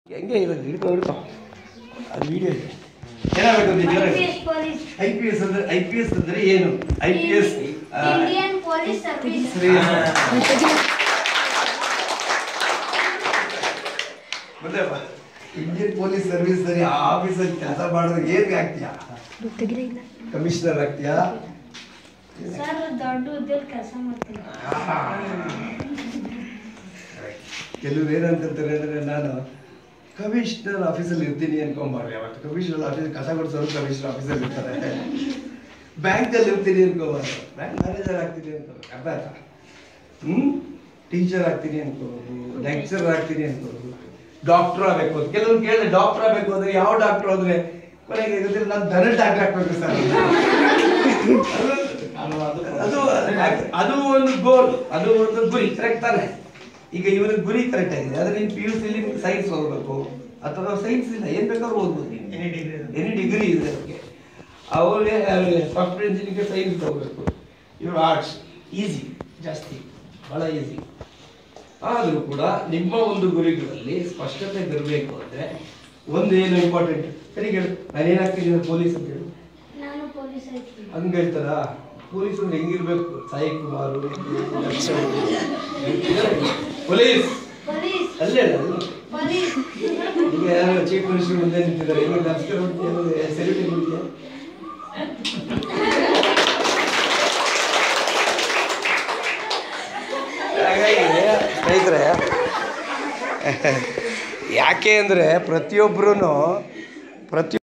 ಹೆಂಗೆ ಇರೋದು ಹಿಡ್ಕೊ ಹಿಡ್ಕೊ ಅದು ವಿಡಿಯೋ ಇದೆ ಏನಾಗಬೇಕು ಅಂತ ಜೋರಾಗಿ IPS police. I P S ಅಂದ್ರೆ ಐ ಪಿ ಎಸ್ ಅಂದ್ರೆ ಏನು I P S Indian Police Service. Indian police service ನಲ್ಲಿ ಆ ಆಫೀಸಲ್ಲಿ ಕೆಲಸ ಮಾಡಿದ್ರೆ ಏನ್ ಆಗ್ತೀಯಾ ಕಮಿಷನರ್ ಆಗ್ತೀಯಾ ಸರ್ ದೊಡ್ಡ ಹುದ್ದೆಲಿ ಕೆಲಸ ಮಾಡ್ತೀನಿ ಕೆಲವ್ರು ಏನಂತಾರೆ ಅಂದ್ರೆ ನಾನು ಕಮಿಷನರ್ ಆಫೀಸಲ್ಲಿ ಇರ್ತೀನಿ ಅನ್ಕೊಂಬಾರ್ದು ಯಾವತ್ತು ಕಮಿಷನರ್ ಆಫೀಸ್ ಕಸ ಕೊಡ್ಸೋರು ಕಮಿಷನರ್ ಆಫೀಸಲ್ಲಿ ಇರ್ತಾರೆ ಬ್ಯಾಂಕಲ್ಲಿ ಇರ್ತೀನಿ ಅನ್ಕೋಬಾರ್ದು ಬ್ಯಾಂಕ್ ಮ್ಯಾನೇಜರ್ ಆಗ್ತೀನಿ ಅನ್ಕೋಬೇಕು ಅರ್ಥ ಆಯ್ತಾ ಹ್ಮ್ ಟೀಚರ್ ಆಗ್ತೀನಿ ಅನ್ಕೋಬೋದು ಲೆಕ್ಚರ್ ಆಗ್ತೀನಿ ಅನ್ಕೋಬೋದು ಡಾಕ್ಟರ್ ಆಗಬೇಕು ಅಂತ ಕೆಲವ್ರು ಕೇಳಿದ್ರೆ ಡಾಕ್ಟರ್ ಆಗಬೇಕು ಅಂದ್ರೆ ಯಾವ ಡಾಕ್ಟರ್ ಅಂದ್ರೆ ಕೊನೆಗೆ ಗೊತ್ತಿಲ್ಲ ನಾನು ದನ ಡಾಕ್ಟರ್ ಆಗ್ಬೇಕು ಸರ್ ಅದು ಅದು ಒಂದು ಗೋಲ್ ಅದು ಒಂದು ಗುರಿ ಕರೆಕ್ಟ್ ತಾನೆ ಈಗ ಇವನ ಗುರಿ ಕರೆಕ್ಟ್ ಆಗಿದೆ ಆದ್ರೆ ನೀನು ಪಿ ಯು ಸಿಲಿ ಸೈನ್ಸ್ ಓದಬೇಕು ಅಥವಾ ಸೈನ್ಸ್ ಇಲ್ಲ ಏನ್ ಬೇಕಾದ್ರೂ ಓದ್ಬೋದು ನೀನು Any degree. ಎನಿ ಡಿಗ್ರಿ ಇದೆ ಅವ್ರಿಗೆ ಅವರಿಗೆ ಸಾಫ್ಟ್ವೇರ್ ಇಂಜಿನಿಯರಿಂಗ್ ಸೈನ್ಸ್ ತಗೋಬೇಕು ಇವರು ಆರ್ಟ್ಸ್ ಈಸಿ ಜಾಸ್ತಿ ಬಹಳ ಈಸಿ ಆದರೂ ಕೂಡ ನಿಮ್ಮ ಒಂದು ಗುರಿಗಳಲ್ಲಿ ಸ್ಪಷ್ಟತೆ ಬರಬೇಕು ಅಂದ್ರೆ ಒಂದು ಏನು ಇಂಪಾರ್ಟೆಂಟ್ ಸರಿ ಹೇಳು ನಾನು ಏನಾಗ್ತೀನಿ ಪೊಲೀಸ್ ಅಂತ ಹೇಳು ನಾನು ಪೊಲೀಸ್ ಆಯ್ತೀನಿ ಹಂಗ ಹೇಳ್ತಾರ ಪೊಲೀಸ್ ಅಂದ್ರೆ ಹೆಂಗಿರ್ಬೇಕು ಸಾಯಿ ಕುಮಾರ್ ಪೊಲೀಸ್ ಪೊಲೀಸ್ ಅಲ್ಲೇ ಅಲ್ಲ ಪೊಲೀಸ್ ಈಗ ಯಾರು ಚೀಫ್ ಮಿನಿಸ್ಟರ್ ಮುಂದೆ ನಿಂತಿದ್ದಾರೆ ಹೆಂಗೆ ನಮಸ್ಕಾರ ಮಾಡ್ತೀಯ ಸೆಲ್ಯೂಟ್ ಕೊಡ್ತೀಯ ಹಾಗಾಗಿ ಸ್ನೇಹಿತರೆ ಯಾಕೆ ಅಂದರೆ ಪ್ರತಿಯೊಬ್ಬರೂ ಪ್ರತಿ